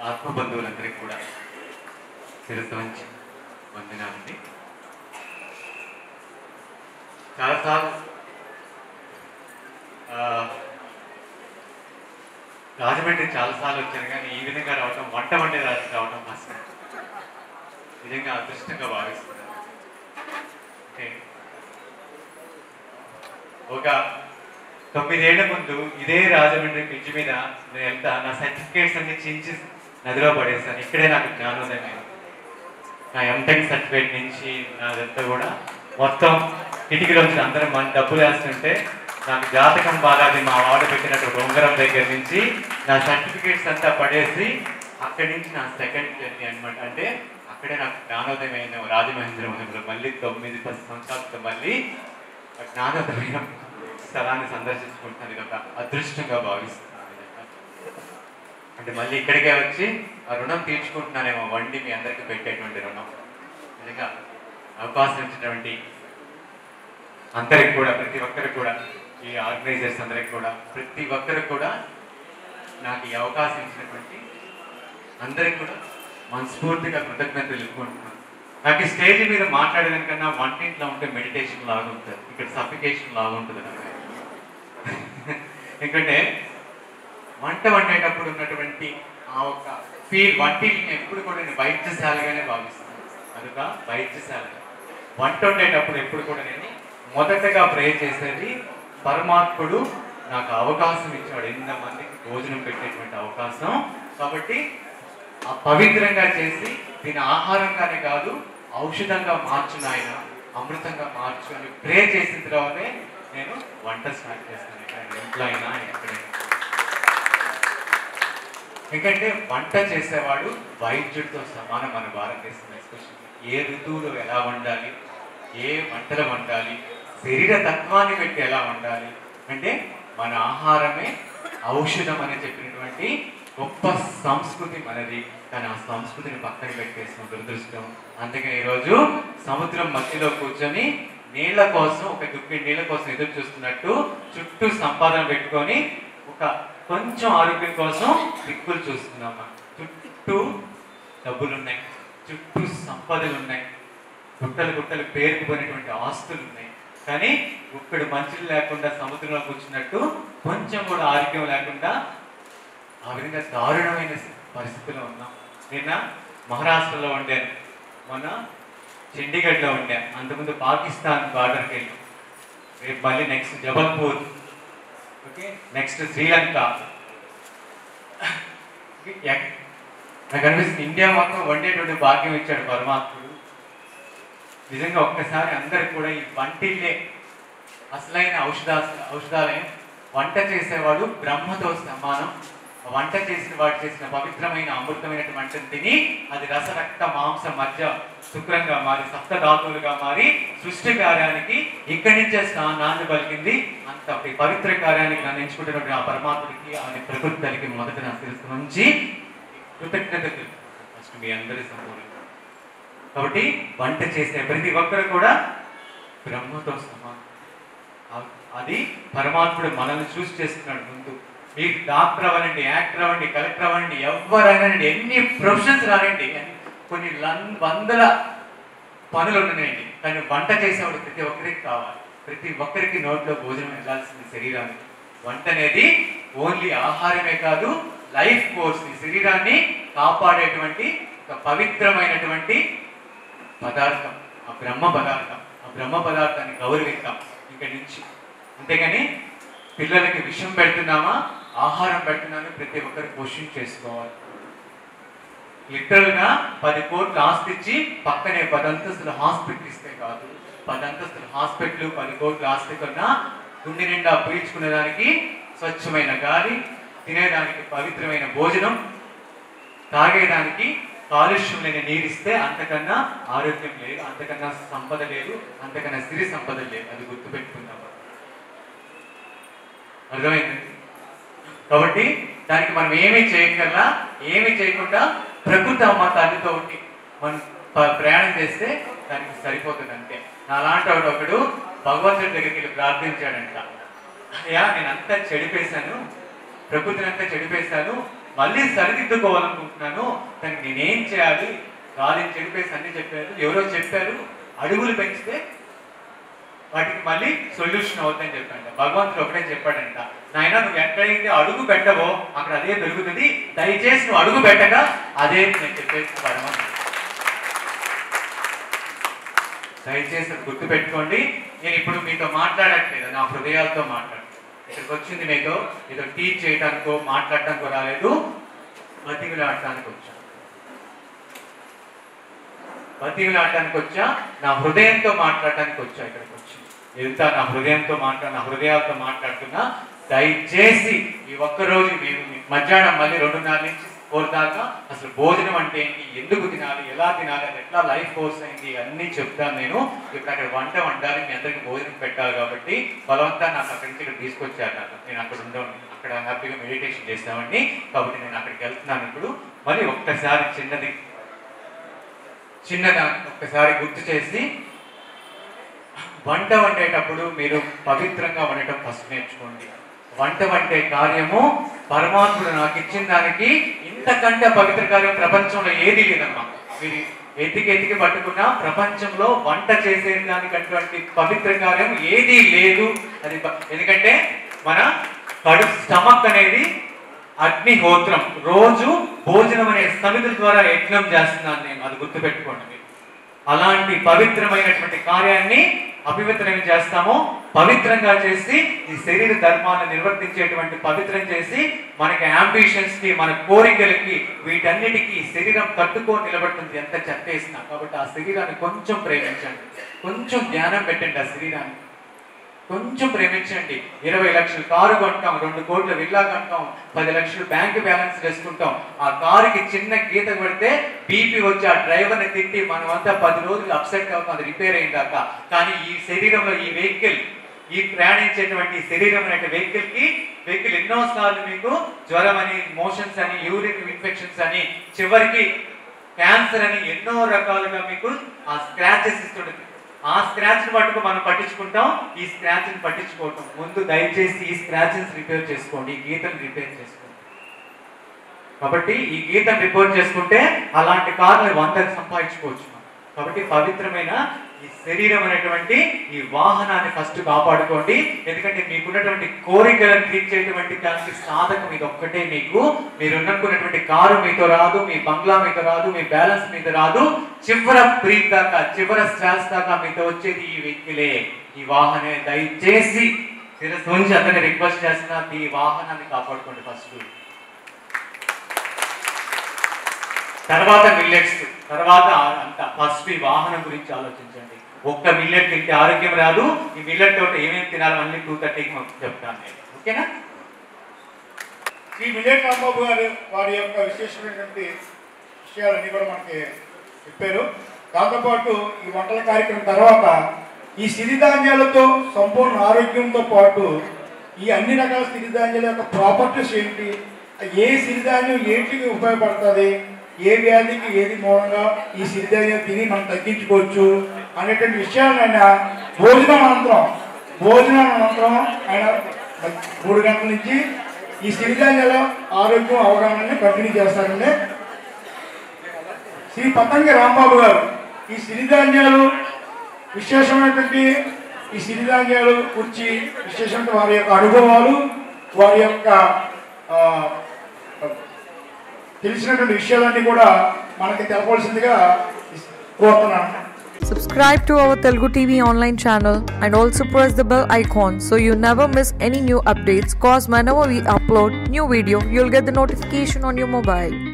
ఆత్మబంధువులందరికీ కూడా శిరస్సు వంచి వందనాలండి చాలాసార్లు ఆ, రాజమండ్రి చాలాసార్లు వచ్చాను కానీ ఈ విధంగా రావటం వంట వండే రా- రావటం ఫస్ట్ టైం. నిజంగా అదృష్టంగా భావిస్తున్నాను అంటే ఒక తొమ్మిదేళ్ల ముందు ఇదే రాజమండ్రి బ్రిడ్జ్ మీద నేను వెళ్తా నా సర్టిఫికేట్స్ అన్ని చించి నదిలో పడేస్తాను ఇక్కడే నాకు జ్ఞానోదయం అయింది. నా ఎంటెక్ సర్టిఫికేట్ నుంచి నాదంతా కూడా మొత్తం కిటికీలో వచ్చి అందరం మన డబ్బులు వేస్తుంటే నాకు జాతకం బాగాది మా వాడు పెట్టినట్టు ఉంగరం దగ్గర నుంచి నా సర్టిఫికేట్స్ అంతా పడేసి అక్కడి నుంచి నా సెకండ్ జర్నీ అన్నమాట అంటే అక్కడే నాకు జ్ఞానోదయం అయిన రాజమహేంద్రవరంలో మళ్ళీ తొమ్మిది పది సంవత్సరాలతో మళ్ళీ ఆ జ్ఞానోదయమైన స్థలాన్ని సందర్శించుకుంటున్నాను ఇది ఒక అదృష్టంగా భావిస్తున్నాను నిజంగా. అంటే మళ్ళీ ఇక్కడికే వచ్చి ఆ రుణం తీర్చుకుంటున్నానేమో వండి మీ అందరికీ పెట్టేటువంటి రుణం నిజంగా అవకాశం ఇచ్చినటువంటి అందరికి కూడా ప్రతి ఒక్కరికి కూడా ఈ ఆర్గనైజర్స్ అందరికి కూడా ప్రతి ఒక్కరికి కూడా నాకు ఈ అవకాశం ఇచ్చినటువంటి అందరికి కూడా మనస్ఫూర్తిగా కృతజ్ఞతలు తెలుపుకుంటున్నాను నాకు ఈ స్టేజ్ మీద మాట్లాడేదాని కన్నా వంటింట్లో ఉంటే మెడిటేషన్ లాగా ఉంటుంది ఇక్కడ సఫికేషన్ లాగా ఉంటుంది నాకు ఎందుకంటే వంట వండేటప్పుడు ఉన్నటువంటి ఆ ఒక ఫీల్ వంటిని ఎప్పుడు కూడా నేను వైద్యశాలగానే భావిస్తాను అదొక వైద్యశాల వంట వండేటప్పుడు ఎప్పుడు కూడా నేను మొదటగా ప్రే చేసేది పరమాత్ముడు నాకు అవకాశం ఇచ్చాడు ఎంతమందికి భోజనం పెట్టేటువంటి అవకాశం కాబట్టి ఆ పవిత్రంగా చేసి దీని ఆహారంగానే కాదు ఔషధంగా మార్చు నాయన అమృతంగా మార్చు అని ప్రే చేసిన తర్వాతే నేను వంట స్టార్ట్ చేస్తాను ఎక్కడైనా ఇంట్లో అయినా ఎక్కడైనా ఎందుకంటే వంట చేసేవాడు వైద్యుడితో సమానం మన భారతదేశంలో ఎస్పెషల్లీ ఏ ఋతువులో ఎలా వండాలి ఏ వంటలు వండాలి శరీర తత్వాన్ని పెట్టి ఎలా వండాలి అంటే మన ఆహారమే ఔషధం అని చెప్పినటువంటి గొప్ప సంస్కృతి మనది కానీ ఆ సంస్కృతిని పక్కన పెట్టేసిన దురదృష్టం అందుకని ఈరోజు సముద్రం మధ్యలో కూర్చొని నీళ్ల కోసం ఒక దుప్పి నీళ్ల కోసం ఎదురు చూస్తున్నట్టు చుట్టూ సంపాదన పెట్టుకొని ఒక కొంచెం ఆరోగ్యం కోసం దిక్కులు చూస్తున్నామా చుట్టూ డబ్బులు ఉన్నాయి చుట్టూ సంపదలు ఉన్నాయి గుట్టలు గుట్టలు పేరుకుపోయినటువంటి ఆస్తులు ఉన్నాయి కానీ ఒక్కడు మంచులు లేకుండా సముద్రంలో కూర్చున్నట్టు కొంచెం కూడా ఆరోగ్యం లేకుండా ఆ విధంగా దారుణమైన పరిస్థితిలో ఉన్నాం నిన్న మహారాష్ట్రలో ఉండాను మొన్న చండీగఢ్లో ఉండా అంతకుముందు పాకిస్తాన్ బార్డర్కి వెళ్ళాం రేపు మళ్ళీ next Jabalpur okay next Sri Lanka ఎక్- నాకు అనిపిస్తుంది ఇండియా మొత్తం వండేటువంటి భాగ్యం ఇచ్చాడు పరమాత్ముడు నిజంగా ఒక్కసారి అందరికి కూడా ఈ వంటిల్లే అసలైన ఔషధ ఔషధాలయం వంట చేసేవాడు బ్రహ్మతో సమానం ఆ వంట చేసిన వాడు చేసిన పవిత్రమైన అమృతమైన వంటను తిని అది రస రక్త మాంస మధ్య శుక్రంగా మారి సప్త ధాతువులుగా మారి సృష్టి కార్యానికి ఇక్కడి నుంచే స్నా- నాంది పలికింది అంత పవి- పవిత్ర కార్యానికి నన్ను ఎంచుకుంటున్నటువంటి ఆ పరమాత్ముడికి ఆయన ప్రకృతి తల్లికి మొదట నా శిరస్సు నుంచి కృతజ్ఞతలు ఫస్ట్ మీ అందరి సంపూర్ణ కాబట్టి వంట చేసే ప్రతి ఒక్కరు కూడా బ్రహ్మతో సమానం ఆ- అది పరమాత్ముడు మనల్ని చూసి చేస్తున్నాడు ముందు మీరు డాక్టర్ అవ్వనండి యాక్టర్ అవ్వండి కలెక్టర్ అవ్వండి ఎవరైనా ఎన్ని ప్రొఫెషన్స్ రానండి ఎన్ని- కొన్ని లం- వందల పనులు ఉన్నాయండి కానీ వంట చేసేవాడు ప్రతి ఒక్కరికి కావాలి ప్రతి ఒక్కరికి నోట్లో భోజనం వెళ్ళాల్సింది శరీరానికి వంట అనేది ఓన్లీ ఆహారమే కాదు లైఫ్ కోర్స్ ఈ శరీరాన్ని కాపాడేటువంటి ఒక పవిత్రమైనటువంటి పదార్థం ఆ బ్రహ్మ పదార్థం ఆ బ్రహ్మ పదార్థాన్ని గౌరవిద్దాం ఇక్కడి నుంచి అంతేగాని పిల్లలకి విషం పెడుతున్నామా ఆహారం పెడుతున్నామని ప్రతి ఒక్కరు క్వశ్చన్ చేసుకోవాలి లిటరల్ గా పది కోట్ల ఆస్తి ఇచ్చి పక్కనే పదంతస్తుల హాస్పిటల్ ఇస్తే కాదు పదంతస్తుల హాస్పిటల్ పది కోట్ల ఆస్తి కన్నా గుండె నిండా పీల్చుకునేదానికి స్వచ్ఛమైన గాలి తినేదానికి పవిత్రమైన భోజనం తాగేదానికి కాలుష్యం లేని నీరు ఇస్తే అంతకన్నా ఆరోగ్యం లేదు అంతకన్నా సంపద లేదు అంతకన్నా సిరి సంపద లేదు అది గుర్తుపెట్టుకుందాం అర్థమైంది కాబట్టి దానికి మనం ఏమీ చేయగలరా ఏమీ చేయకుండా ప్రకృతి అమ్మ తల్లితో ఉండి మనం ప- ప్రయాణం చేస్తే దానికి సరిపోతుంది అంతే నాలాంటి వాడు ఒకడు భగవంతుడి దగ్గరికి వెళ్ళి ప్రార్థించాడంట అయ్యా నేను అంతా చెడిపేశాను ప్రకృతిని అంతా చెడిపేశాను మళ్ళీ సరిదిద్దుకోవాలనుకుంటున్నాను దానికి నేనేం చేయాలి కాలేజ్ చెప్పేసి అన్ని చెప్పారు ఎవరో చెప్పారు అడుగులు పెంచితే వాటికి మళ్ళీ సొల్యూషన్ అవుతుందని చెప్పాడు భగవంతుడు ఒకటే చెప్పాడంట నాయన నువ్వు ఎక్కడైతే అడుగు పెట్టవో అక్కడ అదే దొరుకుతుంది దయచేసి నువ్వు అడుగు పెట్టగా అదే నేను చెప్పేసి పరమ దయచేసి అది గుర్తు పెట్టుకోండి నేను ఇప్పుడు మీతో మాట్లాడట్లేదు నా హృదయాలతో మాట్లాడు ఇక్కడికి వచ్చింది మీతో ఏదో టీచ్ చేయడానికో మాట్లాడటానికో రాలేదు బతిమిలాడటానికి వచ్చాను బతిమిలాడటానికి వచ్చా నా హృదయంతో మాట్లాడటానికి వచ్చా ఇక్కడికి వచ్చి ఎంత నా హృదయంతో మాట్లాడ నా హృదయాలతో మాట్లాడుతున్నా దయచేసి ఈ ఒక్కరోజు మేము మధ్యాహ్నం మళ్ళీ రెండున్నర నుంచి ఫోర్ దాకా అసలు భోజనం అంటే ఏంటి ఎందుకు తినాలి ఎలా తినాలి అది ఎట్లా లైఫ్ కోర్స్ అయింది అన్నీ చెప్తాను నేను ఇప్పుడు అక్కడ వంట వండాలి మీ అందరికి భోజనం పెట్టాలి కాబట్టి బలవంతా నాకు అక్కడి నుంచి ఇక్కడ తీసుకొచ్చారు నాకు నేను అక్కడ ఉండవు అక్కడ హ్యాపీగా మెడిటేషన్ చేస్తామండి కాబట్టి నేను అక్కడికి వెళ్తున్నాను ఇప్పుడు మరి ఒక్కసారి చిన్నది చిన్నగా ఒక్కసారి గుర్తు చేసి వంట వండేటప్పుడు మీరు పవిత్రంగా వండటం ఫస్ట్ నేర్చుకోండి వంట వండే కార్యము పరమాత్ముడు నాకు ఇచ్చిన దానికి ఇంతకంటే పవిత్ర కార్యం ప్రపంచంలో ఏది లేదమ్మా మీరు ఎతికి ఎతికి పట్టుకున్నా ప్రపంచంలో వంట చేసే దానికంటువంటి పవిత్ర కార్యం ఏది లేదు అది ప- ఎందుకంటే మన కడు స్టమక్ అనేది అగ్నిహోత్రం రోజు భోజనం అనే సమితుల ద్వారా యజ్ఞం చేస్తున్నాను నేను అది గుర్తుపెట్టుకోండి మీరు అలాంటి పవిత్రమైనటువంటి కార్యాన్ని అపవిత్రం చేస్తామో పవిత్రంగా చేసి ఈ శరీర ధర్మాలను నిర్వర్తించేటువంటి పవిత్రం చేసి మనకి అంబిషన్స్ కి మన కోరికలకి వీటన్నిటికీ ఈ శరీరం కట్టుకొని నిలబడుతుంది ఎంత చెత్తేసినా కాబట్టి ఆ శరీరాన్ని కొంచెం ప్రేమించండి కొంచెం ధ్యానం పెట్టండి ఆ శరీరాన్ని కొంచెం ప్రేమించండి ఇరవై లక్షలు కారు కొంటాం రెండు కోట్ల విల్లా కొంటాం పది లక్షలు బ్యాంక్ బ్యాలెన్స్ వేసుకుంటాం ఆ కారుకి చిన్న గీత పడితే బీపీ వచ్చి ఆ డ్రైవర్ని తిట్టి మనం అంతా పది రోజులు అప్సెట్ అవుతాం అది రిపేర్ అయిందాక కానీ ఈ శరీరంలో ఈ వెహికల్ ఈ ప్రయాణించేటువంటి ఈ శరీరం అనే వెహికల్ కి వెహికల్ ఎన్నో సార్లు మీకు జ్వరం అని మోషన్స్ అని యూరిన్ ఇన్ఫెక్షన్స్ అని చివరికి క్యాన్సర్ అని ఎన్నో రకాలుగా మీకు ఆ స్క్రాచెస్ ఇస్తుంటుంది ఆ స్క్రాచ్ పట్టుకు మనం పట్టించుకుంటాం ఈ స్క్రాచ్ ని పట్టించుకోవటం ముందు దయచేసి ఈ స్క్రాచెస్ రిపేర్ చేసుకోండి ఈ గీతను రిపేర్ చేసుకోండి కాబట్టి ఈ గీతం రిపోర్ట్ చేసుకుంటే అలాంటి కార్లు వందకు సంపాదించుకోవచ్చు మనం. కాబట్టి పవిత్రమైన ఈ శరీరం అనేటువంటి ఈ వాహనాన్ని ఫస్ట్ కాపాడుకోండి ఎందుకంటే మీకున్నటువంటి కోరికలను తీర్చేటువంటి దానికి సాధకం ఇది ఒక్కటే మీకు మీరు అనుకున్నటువంటి కారు మీతో రాదు మీ బంగ్లా మీతో రాదు మీ బ్యాలెన్స్ మీతో రాదు చివర బ్రీత్ దాకా చివర శ్వాస దాకా మీతో వచ్చేది ఈ వెహికలే ఈ వాహనే దయచేసి శిరస్సు నుంచి అతన్ని రిక్వెస్ట్ చేస్తున్నా ఈ వాహనాన్ని కాపాడుకోండి ఫస్ట్ తర్వాత మిల్లెట్స్ తర్వాత అంత ఫస్ట్ ఈ వాహనం గురించి ఆలోచించండి ఒక్క మిల్లెట్ తింటే ఆరోగ్యం రాదు ఈ మిల్లెట్ తోట ఏమేమి తినాలి మళ్ళీ టూ థర్టీకి చెప్తాను నేను ఓకేనా శ్రీ విజయ్ రాంబాబు గారు వారి యొక్క విశేషమైనటువంటి విషయాలన్నీ కూడా మనకి చెప్పారు దాంతోపాటు ఈ వంటల కార్యక్రమం తర్వాత ఈ సిరిధాన్యాలతో సంపూర్ణ ఆరోగ్యంతో పాటు ఈ అన్ని రకాల సిరిధాన్యాల యొక్క ప్రాపర్టీస్ ఏంటి ఏ సిరిధాన్యం ఏంటికి ఉపయోగపడుతుంది ఏ వ్యాధికి ఏది మూలంగా ఈ సిరిధాన్యాలు తిని మనం తగ్గించుకోవచ్చు అనేటువంటి విషయాలను ఆయన భోజనం అనంతరం భోజనం అనంతరం ఆయన మూడు గంటల నుంచి ఈ సిరిధాన్యాల ఆరోగ్యం అవగాహన కంటిన్యూ చేస్తారండి శ్రీ పతంగి రాంబాబు గారు ఈ సిరిధాన్యాలు విశేషమైనటువంటి ఈ సిరిధాన్యాలు గురించి విశేషమైన వారి యొక్క అనుభవాలు వారి యొక్క ఆ, తెలిసినటువంటి విషయాలన్నీ కూడా మనకి తెలపవలసిందిగా కోరుతున్నాను Subscribe to our Telugu TV online channel and also press the bell icon so you never miss any new updates. Cause whenever we upload new video, you'll get the notification on your mobile.